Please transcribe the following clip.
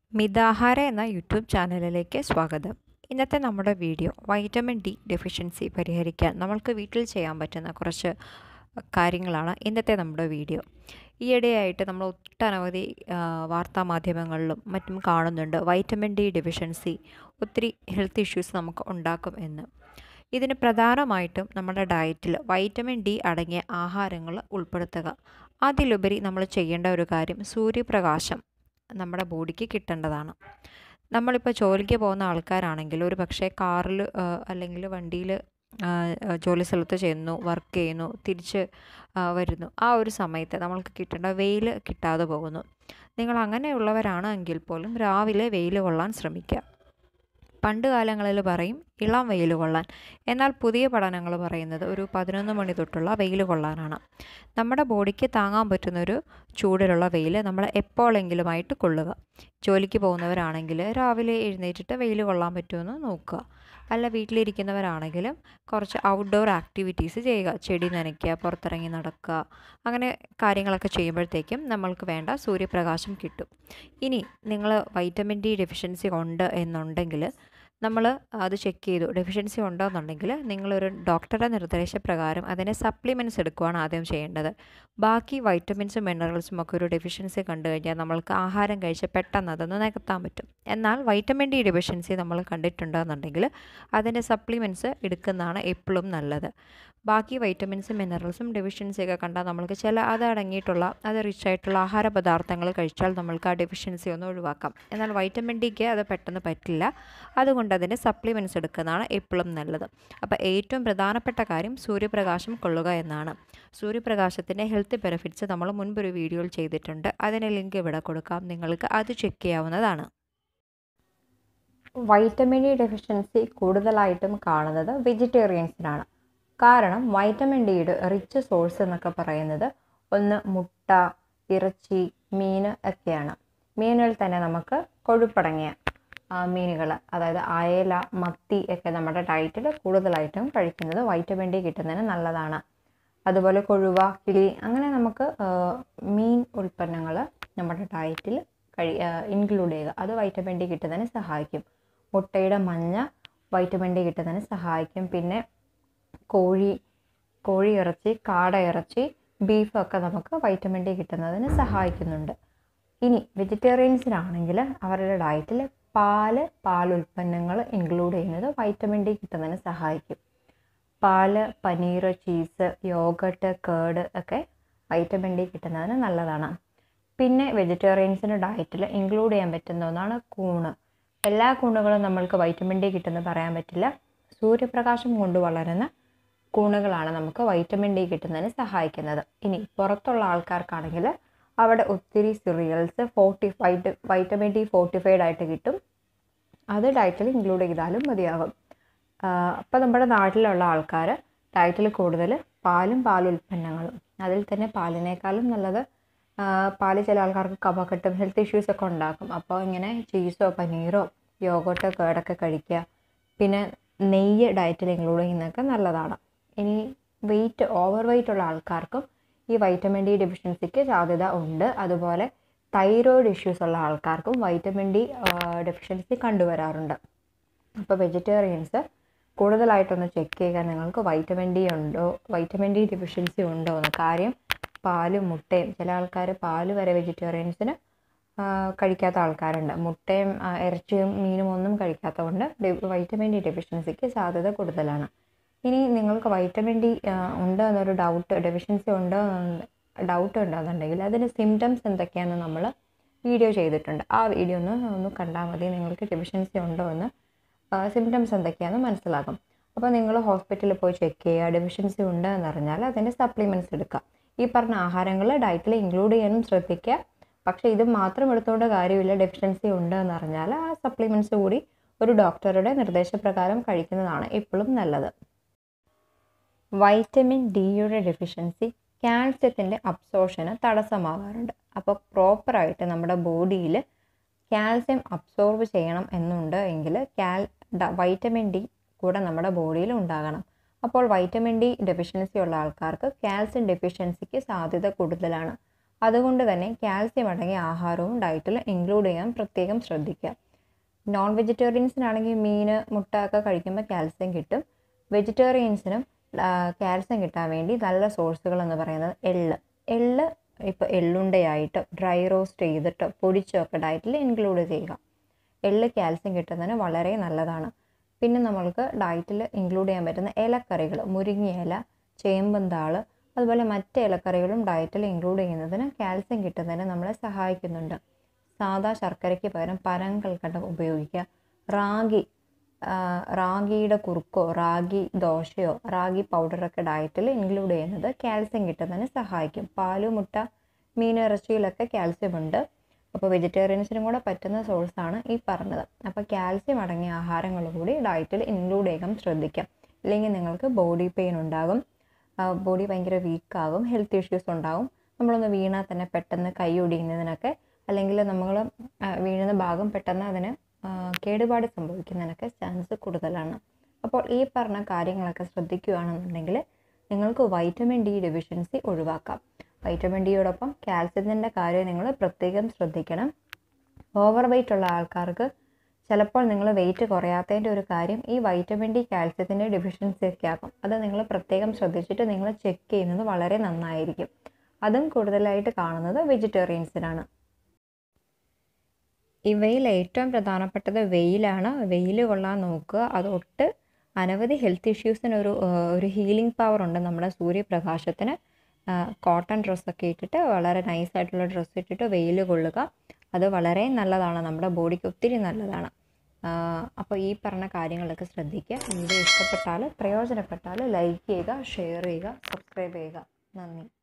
മിതാഹാര എന്ന യൂട്യൂബ് ചാനലിലേക്ക് സ്വാഗതം ഇന്നത്തെ നമ്മുടെ വീഡിയോ വൈറ്റമിൻ ഡി ഡെഫിഷ്യൻസി പരിഹരിക്കാൻ നമ്മൾക്ക് വീട്ടിൽ ചെയ്യാൻ പറ്റുന്ന കുറച്ച് കാര്യങ്ങളാണ് ഇന്നത്തെ നമ്മുടെ വീഡിയോ ഈയിടെയായിട്ട് നമ്മൾ ഒട്ടനവധി വാർത്താ മാധ്യമങ്ങളിലും മറ്റും കാണുന്നുണ്ട് വൈറ്റമിൻ ഡി ഡെഫിഷ്യൻസി ഒത്തിരി ഹെൽത്ത് ഇഷ്യൂസ് നമുക്ക് ഉണ്ടാക്കും എന്ന് ഇതിന് പ്രധാനമായിട്ടും നമ്മുടെ ഡയറ്റിൽ വൈറ്റമിൻ ഡി അടങ്ങിയ ആഹാരങ്ങൾ ഉൾപ്പെടുത്തുക അതിലുപരി നമ്മൾ ചെയ്യേണ്ട ഒരു കാര്യം സൂര്യപ്രകാശം നമ്മുടെ ബോഡിക്ക് കിട്ടേണ്ടതാണ് നമ്മളിപ്പോൾ ജോലിക്ക് പോകുന്ന ആൾക്കാരാണെങ്കിൽ ഒരു പക്ഷേ കാറിൽ അല്ലെങ്കിൽ വണ്ടിയിൽ ജോലി സ്ഥലത്ത് ചെന്നു വർക്ക് ചെയ്യുന്നു തിരിച്ച് വരുന്നു ആ ഒരു സമയത്ത് നമ്മൾക്ക് കിട്ടേണ്ട വെയിൽ കിട്ടാതെ പോകുന്നു നിങ്ങൾ അങ്ങനെയുള്ളവരാണെങ്കിൽ പോലും രാവിലെ വെയിൽ കൊള്ളാൻ ശ്രമിക്കുക പണ്ട് കാലങ്ങളിൽ പറയും ഇളം വെയിൽ കൊള്ളാൻ എന്നാൽ പുതിയ പഠനങ്ങൾ പറയുന്നത് ഒരു പതിനൊന്ന് മണി തൊട്ടുള്ള വെയിൽ കൊള്ളാനാണ് നമ്മുടെ ബോഡിക്ക് താങ്ങാൻ പറ്റുന്നൊരു ചൂടിലുള്ള വെയിൽ നമ്മൾ എപ്പോഴെങ്കിലുമായിട്ട് കൊള്ളുക ജോലിക്ക് പോകുന്നവരാണെങ്കിൽ രാവിലെ എഴുന്നേറ്റിട്ട് വെയിൽ കൊള്ളാൻ പറ്റുമെന്ന് നോക്കുക അല്ല വീട്ടിലിരിക്കുന്നവരാണെങ്കിലും കുറച്ച് ഔട്ട്ഡോർ ആക്ടിവിറ്റീസ് ചെയ്യുക ചെടി നനയ്ക്കുക പുറത്തിറങ്ങി നടക്കുക അങ്ങനെ കാര്യങ്ങളൊക്കെ ചെയ്യുമ്പോഴത്തേക്കും നമ്മൾക്ക് വേണ്ട സൂര്യപ്രകാശം കിട്ടും ഇനി നിങ്ങൾ വൈറ്റമിൻ ഡി ഡെഫിഷ്യൻസി ഉണ്ട് എന്നുണ്ടെങ്കിൽ നമ്മൾ അത് ചെക്ക് ചെയ്തു ഡെഫിഷ്യൻസി ഉണ്ടോ എന്നുണ്ടെങ്കിൽ നിങ്ങളൊരു ഡോക്ടറുടെ നിർദ്ദേശപ്രകാരം അതിനെ സപ്ലിമെൻറ്റ്സ് എടുക്കുകയാണ് ആദ്യം ചെയ്യേണ്ടത് ബാക്കി വൈറ്റമിൻസും മിനറൽസും ഒക്കെ ഒരു ഡെഫിഷ്യൻസി കണ്ടു കഴിഞ്ഞാൽ നമ്മൾക്ക് ആഹാരം കഴിച്ച് പെട്ടെന്ന് അതൊന്ന് നികത്താൻ പറ്റും എന്നാൽ വൈറ്റമിൻ ഡി ഡെഫിഷ്യൻസി നമ്മൾ കണ്ടിട്ടുണ്ടെന്നുണ്ടെങ്കിൽ അതിൻ്റെ സപ്ലിമെൻറ്റ്സ് എടുക്കുന്നതാണ് എപ്പോഴും നല്ലത് ബാക്കി വൈറ്റമിൻസും മിനറൽസും ഡെഫിഷ്യൻസിയൊക്കെ കണ്ടാൽ നമ്മൾക്ക് ചില അത് അടങ്ങിയിട്ടുള്ള അത് റിച്ച് ആയിട്ടുള്ള ആഹാര പദാർത്ഥങ്ങൾ കഴിച്ചാൽ നമ്മൾക്ക് ആ ഡെഫിഷ്യൻസി ഒന്ന് ഒഴിവാക്കാം എന്നാൽ വൈറ്റമിൻ ഡിക്ക് അത് പെട്ടെന്ന് പറ്റില്ല അതുകൊണ്ട് അതിൻ്റെ സപ്ലിമെൻറ്റ്സ് എടുക്കുന്നതാണ് എപ്പോഴും നല്ലത് അപ്പോൾ ഏറ്റവും പ്രധാനപ്പെട്ട കാര്യം സൂര്യപ്രകാശം കൊള്ളുക എന്നാണ് സൂര്യപ്രകാശത്തിൻ്റെ ഹെൽത്ത് ബെനിഫിറ്റ്സ് നമ്മൾ മുൻപൊരു വീഡിയോയിൽ ചെയ്തിട്ടുണ്ട് അതിൻ്റെ ലിങ്ക് ഇവിടെ കൊടുക്കാം നിങ്ങൾക്ക് അത് ചെക്ക് ചെയ്യാവുന്നതാണ് വൈറ്റമിൻ ഡി ഡെഫിഷ്യൻസി കൂടുതലായിട്ടും കാണുന്നത് വെജിറ്റേറിയൻസിനാണ് കാരണം വൈറ്റമിൻ ഡിയുടെ റിച്ച് സോഴ്സ് എന്നൊക്കെ പറയുന്നത് ഒന്ന് മുട്ട ഇറച്ചി മീൻ ഒക്കെയാണ് മീനുകൾ തന്നെ നമുക്ക് കൊഴുപ്പടങ്ങിയ മീനുകൾ അതായത് അയല മത്തി ഒക്കെ നമ്മുടെ ഡയറ്റിൽ കൂടുതലായിട്ടും കഴിക്കുന്നത് വൈറ്റമിൻ ഡി കിട്ടുന്നതിന് നല്ലതാണ് അതുപോലെ കൊഴുവ കിളി അങ്ങനെ നമുക്ക് മീൻ ഉൽപ്പന്നങ്ങൾ നമ്മുടെ ഡയറ്റിൽ കഴി ഇൻക്ലൂഡ് ചെയ്യുക അത് വൈറ്റമിൻ ഡി കിട്ടുന്നതിന് സഹായിക്കും മുട്ടയുടെ മഞ്ഞ വൈറ്റമിൻ ഡി കിട്ടുന്നതിന് സഹായിക്കും പിന്നെ കോഴി കോഴി ഇറച്ചി കാട ഇറച്ചി ബീഫൊക്കെ നമുക്ക് വൈറ്റമിൻ ഡി കിട്ടുന്നതിന് സഹായിക്കുന്നുണ്ട് ഇനി വെജിറ്റേറിയൻസിനാണെങ്കിൽ അവരുടെ ഡയറ്റിൽ പാല് പാലുൽപ്പന്നങ്ങൾ ഇൻക്ലൂഡ് ചെയ്യുന്നത് വൈറ്റമിൻ ഡി കിട്ടുന്നതിന് സഹായിക്കും പാല് പനീർ ചീസ് യോഗട്ട് കേട് ഒക്കെ വൈറ്റമിൻ ഡി കിട്ടുന്നതിന് നല്ലതാണ് പിന്നെ വെജിറ്റേറിയൻസിൻ്റെ ഡയറ്റിൽ ഇൻക്ലൂഡ് ചെയ്യാൻ പറ്റുന്ന ഒന്നാണ് കൂണ് എല്ലാ കൂണുകളും നമ്മൾക്ക് വൈറ്റമിൻ ഡി കിട്ടുമെന്ന് പറയാൻ പറ്റില്ല സൂര്യപ്രകാശം കൊണ്ട് വളരുന്ന കൂണുകളാണ് നമുക്ക് വൈറ്റമിൻ ഡി കിട്ടുന്നതിന് സഹായിക്കുന്നത് ഇനി പുറത്തുള്ള ആൾക്കാർക്കാണെങ്കിൽ അവിടെ ഒത്തിരി cereals fortified vitamin D fortified ആയിട്ട് കിട്ടും അത് ഡയറ്റിൽ ഇൻക്ലൂഡ് ചെയ്താലും മതിയാകും അപ്പോൾ നമ്മുടെ നാട്ടിലുള്ള ആൾക്കാർ ഡയറ്റിൽ കൂടുതൽ പാലും പാലുൽപ്പന്നങ്ങളും അതിൽ തന്നെ പാലിനേക്കാളും നല്ലത് പാല് ചില ആൾക്കാർക്ക് കഫക്കെട്ടും ഹെൽത്ത് ഇഷ്യൂസ് ഒക്കെ ഉണ്ടാക്കും അപ്പോൾ ഇങ്ങനെ ചീസോ പനീറോ യോഗോട്ടോ കേടൊക്കെ കഴിക്കുക പിന്നെ നെയ്യ് ഡയറ്റിൽ ഇൻക്ലൂഡ് ചെയ്യുന്നതൊക്കെ നല്ലതാണ് ഇനി വെയിറ്റ് ഓവർ വെയിറ്റ് ഉള്ള ആൾക്കാർക്കും ഈ വൈറ്റമിൻ ഡി ഡെഫിഷ്യൻസിക്ക് സാധ്യത ഉണ്ട് അതുപോലെ തൈറോയിഡ് ഇഷ്യൂസ് ഉള്ള ആൾക്കാർക്കും വൈറ്റമിൻ ഡി ഡെഫിഷ്യൻസി കണ്ടുവരാറുണ്ട് അപ്പോൾ വെജിറ്റേറിയൻസ് കൂടുതലായിട്ടൊന്ന് ചെക്ക് ചെയ്യുക നിങ്ങൾക്ക് വൈറ്റമിൻ ഡി ഉണ്ടോ വൈറ്റമിൻ ഡി ഡെഫിഷ്യൻസി ഉണ്ടോ എന്ന് കാര്യം പാലും മുട്ടയും ചില ആൾക്കാർ പാല് വരെ വെജിറ്റേറിയൻസിന് കഴിക്കാത്ത ആൾക്കാരുണ്ട് മുട്ടയും ഇറച്ചിയും മീനും ഒന്നും കഴിക്കാത്തതുകൊണ്ട് വൈറ്റമിൻ ഡി ഡെഫിഷ്യൻസിക്ക് സാധ്യത കൂടുതലാണ് ഇനി നിങ്ങൾക്ക് വൈറ്റമിൻ ഡി ഉണ്ട് എന്നൊരു ഡൗട്ട് ഡെഫിഷ്യൻസി ഉണ്ടോ ഡൗട്ട് ഉണ്ടെന്നുണ്ടെങ്കിൽ അതിൻ്റെ സിംറ്റംസ് എന്തൊക്കെയാണെന്ന് നമ്മൾ വീഡിയോ ചെയ്തിട്ടുണ്ട് ആ വീഡിയോ ഒന്ന് ഒന്ന് കണ്ടാൽ മതി നിങ്ങൾക്ക് ഡെഫിഷ്യൻസി ഉണ്ടോ എന്ന് സിംറ്റംസ് എന്തൊക്കെയാണെന്ന് മനസ്സിലാകും അപ്പോൾ നിങ്ങൾ ഹോസ്പിറ്റലിൽ പോയി ചെക്ക് ചെയ്യുക ഡെഫിഷ്യൻസി ഉണ്ട് എന്നറിഞ്ഞാൽ അതിൻ്റെ സപ്ലിമെൻറ്റ്സ് എടുക്കുക ഈ പറഞ്ഞ ആഹാരങ്ങൾ ഡയറ്റിൽ ഇൻക്ലൂഡ് ചെയ്യാനും ശ്രദ്ധിക്കുക പക്ഷേ ഇത് മാത്രം എടുത്തുകൊണ്ട് കാര്യമില്ല ഡെഫിഷ്യൻസി ഉണ്ട് എന്നറിഞ്ഞാൽ ആ സപ്ലിമെൻറ്റ്സ് കൂടി ഒരു ഡോക്ടറുടെ നിർദ്ദേശപ്രകാരം കഴിക്കുന്നതാണ് എപ്പോഴും നല്ലത് വൈറ്റമിൻ ഡിയുടെ ഡെഫിഷ്യൻസി കാൽസ്യത്തിൻ്റെ അബ്സോർഷന് തടസ്സമാകാറുണ്ട് അപ്പോൾ പ്രോപ്പറായിട്ട് നമ്മുടെ ബോഡിയിൽ കാൽസ്യം അബ്സോർബ് ചെയ്യണം എന്നുണ്ട് എങ്കിൽ കാൽ വൈറ്റമിൻ ഡി കൂടെ നമ്മുടെ ബോഡിയിൽ ഉണ്ടാകണം അപ്പോൾ വൈറ്റമിൻ ഡി ഡെഫിഷ്യൻസി ഉള്ള ആൾക്കാർക്ക് കാൽസ്യം ഡെഫിഷ്യൻസിക്ക് സാധ്യത കൂടുതലാണ് അതുകൊണ്ട് തന്നെ കാൽസ്യം അടങ്ങിയ ആഹാരവും ഡയറ്റിൽ ഇൻക്ലൂഡ് ചെയ്യാൻ പ്രത്യേകം ശ്രദ്ധിക്കുക നോൺ വെജിറ്റേറിയൻസിനാണെങ്കിൽ മീൻ മുട്ട ഒക്കെ കഴിക്കുമ്പോൾ കാൽസ്യം കിട്ടും വെജിറ്റേറിയൻസിനും കാൽസ്യം കിട്ടാൻ വേണ്ടി നല്ല സോഴ്സുകൾ എന്ന് പറയുന്നത് എള്ള് എള്ള് ഇപ്പോൾ എള്ളുണ്ടയായിട്ട് ഡ്രൈ റോസ്റ്റ് ചെയ്തിട്ട് പൊടിച്ചൊക്കെ ഡയറ്റിൽ ഇൻക്ലൂഡ് ചെയ്യുക എള്ള് കാൽസ്യം കിട്ടുന്നതിന് വളരെ നല്ലതാണ് പിന്നെ നമ്മൾക്ക് ഡയറ്റിൽ ഇൻക്ലൂഡ് ചെയ്യാൻ പറ്റുന്ന ഇലക്കറികൾ മുരിങ്ങയില ചേമ്പന്താള് അതുപോലെ മറ്റ് ഇലക്കറികളും ഡയറ്റിൽ ഇൻക്ലൂഡ് ചെയ്യുന്നതിന് കാൽസ്യം കിട്ടുന്നതിന് നമ്മളെ സഹായിക്കുന്നുണ്ട് സാദാ ശർക്കരയ്ക്ക് പകരം പനങ്കൽക്കണ്ടം ഉപയോഗിക്കുക റാഗി റാഗിയുടെ കുറുക്കോ റാഗി ദോശയോ റാഗി പൗഡറൊക്കെ ഡയറ്റിൽ ഇൻക്ലൂഡ് ചെയ്യുന്നത് കാൽസ്യം കിട്ടുന്നതിന് സഹായിക്കും പാല് മുട്ട മീൻ ഇറച്ചിയിലൊക്കെ കാൽസ്യം ഉണ്ട് അപ്പോൾ വെജിറ്റേറിയൻസിനും കൂടെ പറ്റുന്ന സോഴ്സാണ് ഈ പറഞ്ഞത് അപ്പോൾ കാൽസ്യം അടങ്ങിയ ആഹാരങ്ങൾ കൂടി ഡയറ്റിൽ ഇൻക്ലൂഡ് ചെയ്യാൻ ശ്രദ്ധിക്കാം ഇല്ലെങ്കിൽ നിങ്ങൾക്ക് ബോഡി പെയിൻ ഉണ്ടാകും ബോഡി ഭയങ്കര വീക്കാകും ഹെൽത്ത് ഇഷ്യൂസ് ഉണ്ടാകും നമ്മളൊന്ന് വീണാൽ തന്നെ പെട്ടെന്ന് കൈ ഒടിയുന്നതിനൊക്കെ അല്ലെങ്കിൽ നമ്മൾ വീഴുന്ന ഭാഗം പെട്ടെന്ന് അതിന് കേടുപാട് സംഭവിക്കുന്നതിനൊക്കെ ചാൻസ് കൂടുതലാണ് അപ്പോൾ ഈ പറഞ്ഞ കാര്യങ്ങളൊക്കെ ശ്രദ്ധിക്കുകയാണെന്നുണ്ടെങ്കിൽ നിങ്ങൾക്ക് വൈറ്റമിൻ ഡി ഡെഫിഷ്യൻസി ഒഴിവാക്കാം വൈറ്റമിൻ ഡിയോടൊപ്പം കാൽസ്യത്തിൻ്റെ കാര്യം നിങ്ങൾ പ്രത്യേകം ശ്രദ്ധിക്കണം ഓവർ വെയിറ്റ് ഉള്ള ആൾക്കാർക്ക് ചിലപ്പോൾ നിങ്ങൾ വെയിറ്റ് കുറയാത്തതിൻ്റെ ഒരു കാര്യം ഈ വൈറ്റമിൻ ഡി കാൽസ്യത്തിൻ്റെ ഡെഫിഷ്യൻസി ഒക്കെ ആകും അത് നിങ്ങൾ പ്രത്യേകം ശ്രദ്ധിച്ചിട്ട് നിങ്ങൾ ചെക്ക് ചെയ്യുന്നത് വളരെ നന്നായിരിക്കും അതും കൂടുതലായിട്ട് കാണുന്നത് വെജിറ്റേറിയൻസിനാണ് ഇവയിൽ ഏറ്റവും പ്രധാനപ്പെട്ടത് വെയിലാണ് വെയിൽ കൊള്ളാൻ നോക്കുക അതൊട്ട് അനവധി ഹെൽത്ത് ഇഷ്യൂസിന് ഒരു ഒരു ഹീലിംഗ് പവർ ഉണ്ട് നമ്മുടെ സൂര്യപ്രകാശത്തിന് കോട്ടൺ ഡ്രസ്സൊക്കെ ഇട്ടിട്ട് വളരെ നൈസായിട്ടുള്ള ഡ്രസ്സ് ഇട്ടിട്ട് വെയിൽ കൊള്ളുക അത് വളരെ നല്ലതാണ് നമ്മുടെ ബോഡിക്ക് ഒത്തിരി നല്ലതാണ് അപ്പോൾ ഈ പറഞ്ഞ കാര്യങ്ങളൊക്കെ ശ്രദ്ധിക്കുക വീഡിയോ ഇഷ്ടപ്പെട്ടാൽ പ്രയോജനപ്പെട്ടാൽ ലൈക്ക് ചെയ്യുക ഷെയർ ചെയ്യുക സബ്സ്ക്രൈബ് ചെയ്യുക നന്ദി